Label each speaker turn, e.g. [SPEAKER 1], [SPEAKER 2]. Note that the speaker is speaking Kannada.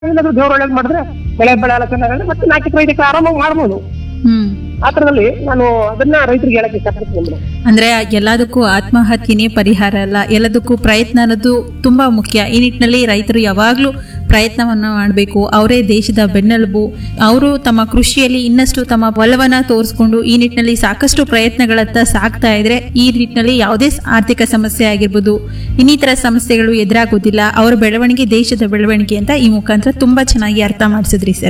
[SPEAKER 1] ಏನಾದ್ರು ದೇವ್ರು ಒಳ್ಳೇದು ಮಾಡಿದ್ರೆ ಬೆಳೆ ಬೆಳೆ ಎಲ್ಲ ಚೆನ್ನಾಗಿ ಮತ್ತೆ ನಾಲ್ಕು ಎಕರೆ ಐದು ಎಕರೆ ಆರಾಮಾಗಿ ಮಾಡ್ಬೋದು
[SPEAKER 2] ಹ್ಮ್
[SPEAKER 1] ಆ ಥರದಲ್ಲಿ ನಾನು ಅದನ್ನ ರೈತರಿಗೆ ಹೇಳಕ್ಕೆ ಇಷ್ಟಪಡ್ತೀನಿ ಮೇಡಮ್
[SPEAKER 2] ಅಂದ್ರೆ ಎಲ್ಲದಕ್ಕೂ ಆತ್ಮಹತ್ಯೆನೇ ಪರಿಹಾರ ಅಲ್ಲ ಎಲ್ಲದಕ್ಕೂ ಪ್ರಯತ್ನ ಅನ್ನೋದು ತುಂಬಾ ಮುಖ್ಯ ಈ ನಿಟ್ಟಿನಲ್ಲಿ ರೈತರು ಯಾವಾಗಲೂ ಪ್ರಯತ್ನವನ್ನ ಮಾಡಬೇಕು ಅವರೇ ದೇಶದ ಬೆನ್ನೆಲುಬು ಅವರು ತಮ್ಮ ಕೃಷಿಯಲ್ಲಿ ಇನ್ನಷ್ಟು ತಮ್ಮ ಒಲವನ್ನ ತೋರಿಸ್ಕೊಂಡು ಈ ನಿಟ್ಟಿನಲ್ಲಿ ಸಾಕಷ್ಟು ಪ್ರಯತ್ನಗಳತ್ತ ಸಾಕ್ತಾ ಇದ್ರೆ ಈ ನಿಟ್ಟಿನಲ್ಲಿ ಯಾವುದೇ ಸ- ಆರ್ಥಿಕ ಸಮಸ್ಯೆ ಆಗಿರ್ಬೋದು ಇನ್ನಿತರ ಸಮಸ್ಯೆಗಳು ಎದುರಾಗೋದಿಲ್ಲ ಅವರ ಬೆಳವಣಿಗೆ ದೇಶದ ಬೆಳವಣಿಗೆ ಅಂತ ಈ ಮುಖಾಂತರ ತುಂಬಾ ಚೆನ್ನಾಗಿ ಅರ್ಥ ಮಾಡಿಸಿದ್ರಿ ಸರ್